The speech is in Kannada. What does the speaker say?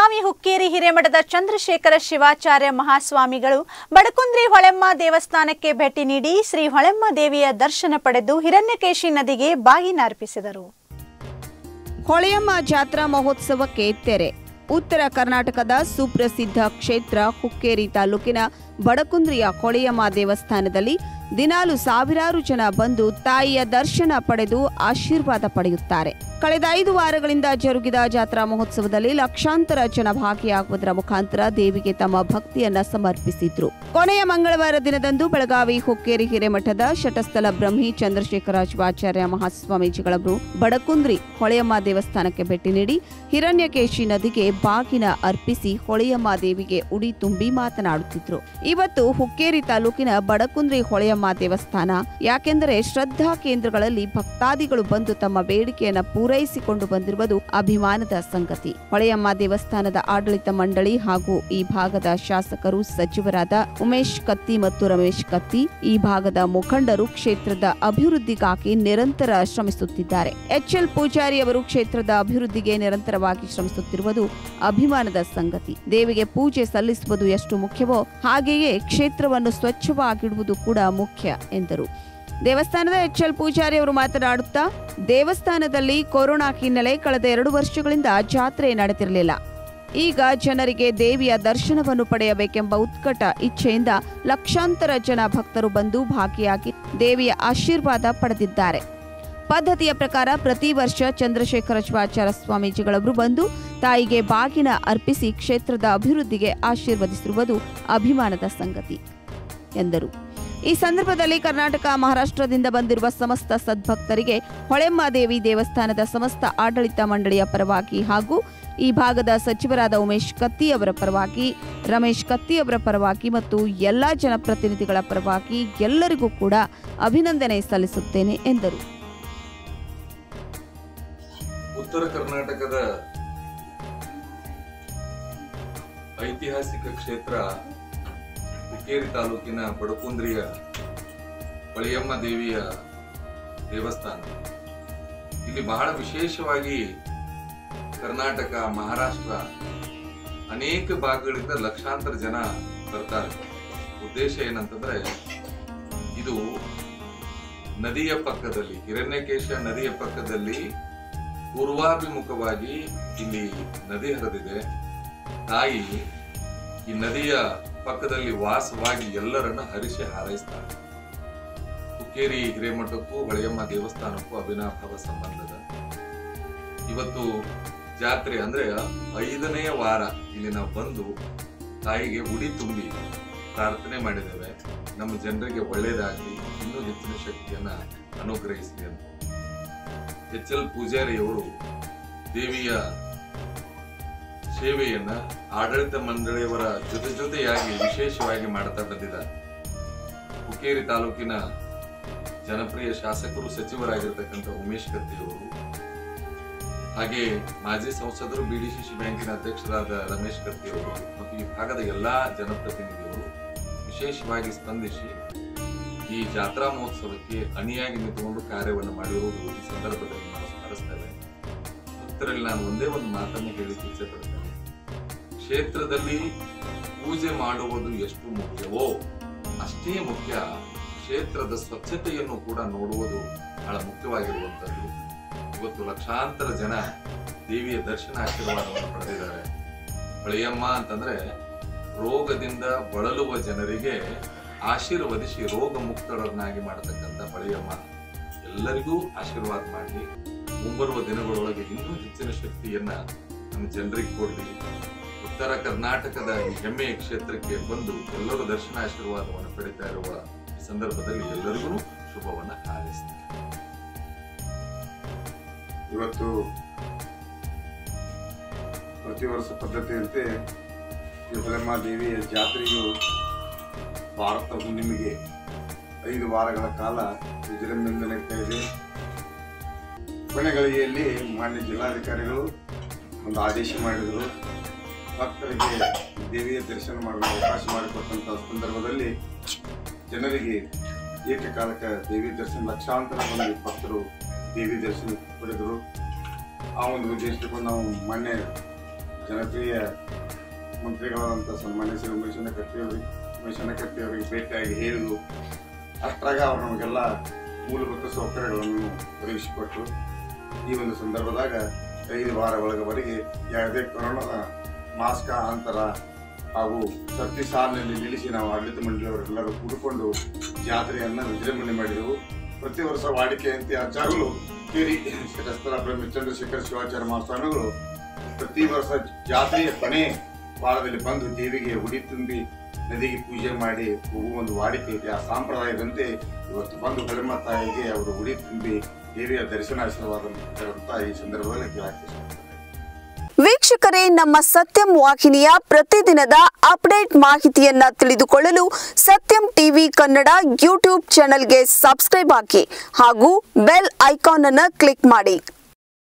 ಬೆಳಗಾವಿ ಹುಕ್ಕೇರಿ ಹಿರೇಮಠದ ಚಂದ್ರಶೇಖರ ಶಿವಾಚಾರ್ಯ ಮಹಾಸ್ವಾಮಿಗಳು ಬಡಕುಂದ್ರಿ ಹೊಳೆಮ್ಮ ದೇವಸ್ಥಾನಕ್ಕೆ ಭೇಟಿ ನೀಡಿ ಶ್ರೀ ಹೊಳೆಮ್ಮ ದೇವಿಯ ದರ್ಶನ ಪಡೆದು ಹಿರಣ್ಯಕೇಶಿ ನದಿಗೆ ಬಾಗಿನ ಅರ್ಪಿಸಿದರು ಹೊಳೆಯಮ್ಮ ಜಾತ್ರಾ ಮಹೋತ್ಸವಕ್ಕೆ ತೆರೆ ಉತ್ತರ ಕರ್ನಾಟಕದ ಸುಪ್ರಸಿದ್ಧ ಕ್ಷೇತ್ರ ಹುಕ್ಕೇರಿ ತಾಲೂಕಿನ ಬಡಕುಂದ್ರಿಯ ಹೊಳೆಯಮ್ಮ ದೇವಸ್ಥಾನದಲ್ಲಿ ದಿನಾಲು ಸಾವಿರಾರು ಜನ ಬಂದು ತಾಯಿಯ ದರ್ಶನ ಪಡೆದು ಆಶೀರ್ವಾದ ಪಡೆಯುತ್ತಾರೆ ಕಳೆದ ಐದು ವಾರಗಳಿಂದ ಜರುಗಿದ ಜಾತ್ರಾ ಮಹೋತ್ಸವದಲ್ಲಿ ಲಕ್ಷಾಂತರ ಜನ ಭಾಗಿಯಾಗುವುದರ ಮುಖಾಂತರ ದೇವಿಗೆ ತಮ್ಮ ಭಕ್ತಿಯನ್ನ ಸಮರ್ಪಿಸಿದ್ರು ಕೊನೆಯ ಮಂಗಳವಾರ ದಿನದಂದು ಬೆಳಗಾವಿ ಹುಕ್ಕೇರಿ ಹಿರೇಮಠದ ಶಟಸ್ಥಲ ಬ್ರಹ್ಮಿ ಚಂದ್ರಶೇಖರ ಶಿವಾಚಾರ್ಯ ಮಹಾಸ್ವಾಮೀಜಿಗಳವರು ಬಡಕುಂದ್ರಿ ಹೊಳೆಯಮ್ಮ ದೇವಸ್ಥಾನಕ್ಕೆ ಭೇಟಿ ನೀಡಿ ಹಿರಣ್ಯಕೇಶಿ ನದಿಗೆ ಬಾಗಿನ ಅರ್ಪಿಸಿ ಹೊಳೆಯಮ್ಮ ದೇವಿಗೆ ಉಡಿ ತುಂಬಿ ಮಾತನಾಡುತ್ತಿದ್ರು ಇವತ್ತು ಹುಕ್ಕೇರಿ ತಾಲೂಕಿನ ಬಡಕುಂದ್ರಿ ಹೊಳೆಯಮ್ಮ ದೇವಸ್ಥಾನ ಯಾಕೆಂದರೆ ಶ್ರದ್ಧಾ ಕೇಂದ್ರಗಳಲ್ಲಿ ಭಕ್ತಾದಿಗಳು ಬಂದು ತಮ್ಮ ಬೇಡಿಕೆಯನ್ನ ಪೂರೈಸಿಕೊಂಡು ಬಂದಿರುವುದು ಅಭಿಮಾನದ ಸಂಗತಿ ಹೊಳೆಯಮ್ಮ ದೇವಸ್ಥಾನದ ಆಡಳಿತ ಮಂಡಳಿ ಹಾಗೂ ಈ ಭಾಗದ ಶಾಸಕರು ಸಚಿವರಾದ ಉಮೇಶ್ ಕತ್ತಿ ಮತ್ತು ರಮೇಶ್ ಕತ್ತಿ ಈ ಭಾಗದ ಮುಖಂಡರು ಕ್ಷೇತ್ರದ ಅಭಿವೃದ್ಧಿಗಾಗಿ ನಿರಂತರ ಶ್ರಮಿಸುತ್ತಿದ್ದಾರೆ ಎಚ್ಎಲ್ ಪೂಜಾರಿ ಅವರು ಕ್ಷೇತ್ರದ ಅಭಿವೃದ್ಧಿಗೆ ನಿರಂತರವಾಗಿ ಶ್ರಮಿಸುತ್ತಿರುವುದು ಅಭಿಮಾನದ ಸಂಗತಿ ದೇವಿಗೆ ಪೂಜೆ ಸಲ್ಲಿಸುವುದು ಎಷ್ಟು ಮುಖ್ಯವೋ ಹಾಗೆಯೇ ಕ್ಷೇತ್ರವನ್ನು ಸ್ವಚ್ಛವಾಗಿಡುವುದು ಕೂಡ ಮುಖ್ಯ ಎಂದರು ದೇವಸ್ಥಾನದ ಎಚ್ಎಲ್ ಪೂಜಾರಿ ಅವರು ಮಾತನಾಡುತ್ತಾ ದೇವಸ್ಥಾನದಲ್ಲಿ ಕೊರೋನಾ ಹಿನ್ನೆಲೆ ಕಳೆದ ಎರಡು ವರ್ಷಗಳಿಂದ ಜಾತ್ರೆ ನಡೆದಿರಲಿಲ್ಲ ಈಗ ಜನರಿಗೆ ದೇವಿಯ ದರ್ಶನವನ್ನು ಪಡೆಯಬೇಕೆಂಬ ಉತ್ಕಟ ಇಚ್ಛೆಯಿಂದ ಲಕ್ಷಾಂತರ ಜನ ಭಕ್ತರು ಬಂದು ಭಾಗಿಯಾಗಿ ದೇವಿಯ ಆಶೀರ್ವಾದ ಪಡೆದಿದ್ದಾರೆ ಪದ್ಧತಿಯ ಪ್ರಕಾರ ಪ್ರತಿ ವರ್ಷ ಚಂದ್ರಶೇಖರ ಶಿವಾಚಾರ್ಯ ಸ್ವಾಮೀಜಿಗಳವರು ಬಂದು ತಾಯಿಗೆ ಬಾಗಿನ ಅರ್ಪಿಸಿ ಕ್ಷೇತ್ರದ ಅಭಿವೃದ್ಧಿಗೆ ಆಶೀರ್ವದಿಸಿರುವುದು ಅಭಿಮಾನದ ಸಂಗತಿ ಎಂದರು ಈ ಸಂದರ್ಭದಲ್ಲಿ ಕರ್ನಾಟಕ ಮಹಾರಾಷ್ಟ್ರದಿಂದ ಬಂದಿರುವ ಸಮಸ್ತ ಸದ್ಭಕ್ತರಿಗೆ ಹೊಳೆಮ್ಮ ದೇವಿ ದೇವಸ್ಥಾನದ ಸಮಸ್ತ ಆಡಳಿತ ಮಂಡಳಿಯ ಪರವಾಗಿ ಹಾಗೂ ಈ ಭಾಗದ ಸಚಿವರಾದ ಉಮೇಶ್ ಕತ್ತಿ ಅವರ ಪರವಾಗಿ ರಮೇಶ್ ಕತ್ತಿ ಅವರ ಪರವಾಗಿ ಮತ್ತು ಎಲ್ಲ ಜನಪ್ರತಿನಿಧಿಗಳ ಪರವಾಗಿ ಎಲ್ಲರಿಗೂ ಕೂಡ ಅಭಿನಂದನೆ ಸಲ್ಲಿಸುತ್ತೇನೆ ಎಂದರು ಉತ್ತರ ಕರ್ನಾಟಕದ ಐತಿಹಾಸಿಕ ಕ್ಷೇತ್ರ ಹುಕ್ಕೇರಿ ತಾಲೂಕಿನ ಬಡಕುಂದ್ರಿಯ ಹೊಳೆಯಮ್ಮ ದೇವಿಯ ದೇವಸ್ಥಾನ ಇಲ್ಲಿ ಬಹಳ ವಿಶೇಷವಾಗಿ ಕರ್ನಾಟಕ ಮಹಾರಾಷ್ಟ್ರ ಅನೇಕ ಭಾಗಗಳಿಂದ ಲಕ್ಷಾಂತರ ಜನ ಬರ್ತಾರೆ ಉದ್ದೇಶ ಏನಂತಂದ್ರೆ ಇದು ನದಿಯ ಪಕ್ಕದಲ್ಲಿ ಹಿರಣ್ಯಕೇಶ ನದಿಯ ಪಕ್ಕದಲ್ಲಿ ಪೂರ್ವಾಭಿಮುಖವಾಗಿ ಇಲ್ಲಿ ನದಿ ಹರಿದಿದೆ ತಾಯಿ ಈ ನದಿಯ ಪಕ್ಕದಲ್ಲಿ ವಾಸವಾಗಿ ಎಲ್ಲರನ್ನ ಹರಿಸಿ ಹಾರೈಸ್ತಾರೆ ಹುಕ್ಕೇರಿ ಹಿರೇಮಠಕ್ಕೂ ಹೊಳೆಯಮ್ಮ ದೇವಸ್ಥಾನಕ್ಕೂ ಅವಿನಾಭಾವ ಸಂಬಂಧದ ಇವತ್ತು ಜಾತ್ರೆ ಅಂದ್ರೆ ಐದನೆಯ ವಾರ ಇಲ್ಲಿ ನಾವು ಬಂದು ತಾಯಿಗೆ ಉಡಿ ತುಂಬಿ ಪ್ರಾರ್ಥನೆ ಮಾಡಿದ್ದೇವೆ ನಮ್ಮ ಜನರಿಗೆ ಒಳ್ಳೇದಾಗಲಿ ಇನ್ನೂ ಹೆಚ್ಚಿನ ಶಕ್ತಿಯನ್ನ ಅನುಗ್ರಹಿಸಲಿ ಅಂತ ಎಚ್ ಎಲ್ ಪೂಜಾರಿಯವರು ದೇವಿಯ ಸೇವೆಯನ್ನ ಆಡಳಿತ ಮಂಡಳಿಯವರ ಜೊತೆ ಜೊತೆಯಾಗಿ ವಿಶೇಷವಾಗಿ ಮಾಡ್ತಾ ಬಂದಿದ್ದಾರೆ ಹುಕ್ಕೇರಿ ತಾಲೂಕಿನ ಜನಪ್ರಿಯ ಶಾಸಕರು ಸಚಿವರಾಗಿರ್ತಕ್ಕಂಥ ಉಮೇಶ್ ಕತ್ತಿಯವರು ಹಾಗೆ ಮಾಜಿ ಸಂಸದರು ಬಿಡಿಸಿಸಿ ಬ್ಯಾಂಕಿನ ಅಧ್ಯಕ್ಷರಾದ ರಮೇಶ್ ಕತ್ತಿಯವರು ಮತ್ತು ಈ ಭಾಗದ ಎಲ್ಲಾ ಜನಪ್ರತಿನಿಧಿಗಳು ವಿಶೇಷವಾಗಿ ಸ್ಪಂದಿಸಿ ಈ ಜಾತ್ರಾ ಮಹೋತ್ಸವಕ್ಕೆ ಅಣಿಯಾಗಿ ನಿಂತುಕೊಂಡು ಕಾರ್ಯವನ್ನು ಮಾಡಿರುವುದು ಈ ಸಂದರ್ಭದಲ್ಲಿ ನಾವು ಸ್ಮರಿಸ್ತೇವೆ ಉತ್ತರಲ್ಲಿ ನಾನು ಒಂದೇ ಒಂದು ಮಾತನ್ನು ಹೇಳಿಕ್ಕೆ ಇಚ್ಛೆ ಪಡ್ತೇನೆ ಕ್ಷೇತ್ರದಲ್ಲಿ ಪೂಜೆ ಮಾಡುವುದು ಎಷ್ಟು ಮುಖ್ಯವೋ ಅಷ್ಟೇ ಮುಖ್ಯ ಕ್ಷೇತ್ರದ ಸ್ವಚ್ಛತೆಯನ್ನು ಕೂಡ ನೋಡುವುದು ಬಹಳ ಮುಖ್ಯವಾಗಿರುವಂತದ್ದು ಇವತ್ತು ಲಕ್ಷಾಂತರ ಜನ ದೇವಿಯ ದರ್ಶನ ಆಶೀರ್ವಾದವನ್ನು ಪಡೆದಿದ್ದಾರೆ ಹೊಳೆಯಮ್ಮ ಅಂತಂದ್ರೆ ರೋಗದಿಂದ ಬಳಲುವ ಜನರಿಗೆ ಆಶೀರ್ವದಿಸಿ ರೋಗ ಮುಕ್ತರನ್ನಾಗಿ ಮಾಡತಕ್ಕಂಥ ಹೊಳೆಯಮ್ಮ ಎಲ್ಲರಿಗೂ ಆಶೀರ್ವಾದ ಮಾಡಲಿ ಮುಂಬರುವ ದಿನಗಳೊಳಗೆ ಇನ್ನೂ ಹೆಚ್ಚಿನ ಶಕ್ತಿಯನ್ನ ನಮ್ಮ ಜನರಿಗೆ ಕೊಡಲಿ ಉತ್ತರ ಕರ್ನಾಟಕದ ಈ ಹೆಮ್ಮೆಯ ಕ್ಷೇತ್ರಕ್ಕೆ ಬಂದು ಎಲ್ಲರೂ ದರ್ಶನ ಆಶೀರ್ವಾದವನ್ನು ಪಡಿತಾ ಇರುವ ಈ ಸಂದರ್ಭದಲ್ಲಿ ಎಲ್ಲರಿಗೂ ಶುಭವನ್ನ ಹಾರೈಸ್ತೇನೆ ಇವತ್ತು ಪ್ರತಿ ವರ್ಷ ಪದ್ಧತಿಯಂತೆ ಈ ಹೊಳೆಮ್ಮ ದೇವಿಯ ಜಾತ್ರೆಯು ಭಾರತ ಹುಣ್ಣಿಮೆಗೆ ಐದು ವಾರಗಳ ಕಾಲ ವಿಜೃಂಭಣೆ ನಡೀತಾ ಇದೆ ಕೊನೆಗಳಿಗೆಯಲ್ಲಿ ಮಾನ್ಯ ಜಿಲ್ಲಾಧಿಕಾರಿಗಳು ಒಂದು ಆದೇಶ ಮಾಡಿದರು ಭಕ್ತರಿಗೆ ದೇವಿಯ ದರ್ಶನ ಮಾಡಲು ಅವಕಾಶ ಮಾಡಿಕೊಟ್ಟಂಥ ಸಂದರ್ಭದಲ್ಲಿ ಜನರಿಗೆ ಏಕಕಾಲಕ್ಕೆ ದೇವಿ ದರ್ಶನ ಲಕ್ಷಾಂತರ ಮಂದಿ ಭಕ್ತರು ದೇವಿ ದರ್ಶನ ಪಡೆದರು ಆ ಒಂದು ಉದ್ದೇಶಕ್ಕೂ ನಾವು ಮೊನ್ನೆ ಜನಪ್ರಿಯ ಮಂತ್ರಿಗಳಾದಂಥ ಸನ್ಮಾನ್ಯ ಶ್ರೀ ಉಮೇಶನ ಕತ್ತಿಯವರಿಗೆ ಉಮೇಶನ ಕತ್ತಿಯವರಿಗೆ ಭೇಟಿಯಾಗಿ ಹೇಳಿದ್ರು ಅಷ್ಟ್ರಾಗ ಅವರು ನಮಗೆಲ್ಲ ಮೂಲಭೂತ ಸೌಕರ್ಯಗಳನ್ನು ಒದಗಿಸಿಕೊಟ್ರು ಈ ಒಂದು ಸಂದರ್ಭದಾಗ ಐದು ವಾರ ಒಳಗವರೆಗೆ ಯಾವುದೇ ಕೊರೋನಾದ ಮಾಸ್ಕ ಅಂತರ ಹಾಗೂ ಸತ್ತಿ ಸಾಲಿನಲ್ಲಿ ನಿಲ್ಲಿಸಿ ನಾವು ಆಡಳಿತ ಮಂಡಳಿಯವರೆಲ್ಲರೂ ಕೂಡಿಕೊಂಡು ಜಾತ್ರೆಯನ್ನು ವಿಜೃಂಭಣೆ ಮಾಡಿದೆವು ಪ್ರತಿ ವರ್ಷ ವಾಡಿಕೆಯಂತೆ ಅಜ್ಜಾಗಲು ಕೇರಿ ಶಿರಸ್ಥಳ ಬ್ರಹ್ಮ ಚಂದ್ರಶೇಖರ ಶಿವಾಚಾರ್ಯ ಮಹಾಸ್ವಾಮಿಗಳು ಪ್ರತಿ ವರ್ಷ ಜಾತ್ರೆಯ ಕೊನೆ ವಾರದಲ್ಲಿ ಬಂದು ದೇವಿಗೆ ಉಡಿ ತುಂಬಿ ನದಿಗೆ ಪೂಜೆ ಮಾಡಿ ಹೋಗುವ ಒಂದು ವಾಡಿಕೆ ಇದೆ ಆ ಸಂಪ್ರದಾಯದಂತೆ ಇವತ್ತು ಬಂದು ಕಲಿಮ ತಾಯಿಗೆ ಅವರು ಉಡಿ ತುಂಬಿ ದೇವಿಯ ದರ್ಶನ ಆಶೀರ್ವಾದ ಅಂತ ಈ ಸಂದರ್ಭದಲ್ಲಿ ಕೇಳಕ್ಕೆ ಇಷ್ಟಪಡ್ತೇನೆ ವೀಕ್ಷಕರೇ ನಮ್ಮ ಸತ್ಯಂ ವಾಹಿನಿಯ ಪ್ರತಿದಿನದ ಅಪ್ಡೇಟ್ ಮಾಹಿತಿಯನ್ನ ತಿಳಿದುಕೊಳ್ಳಲು ಸತ್ಯಂ ಟಿವಿ ಕನ್ನಡ ಯೂಟ್ಯೂಬ್ ಚಾನೆಲ್ಗೆ ಸಬ್ಸ್ಕ್ರೈಬ್ ಹಾಕಿ ಹಾಗೂ ಬೆಲ್ ಐಕಾನ್ ಅನ್ನು ಕ್ಲಿಕ್ ಮಾಡಿ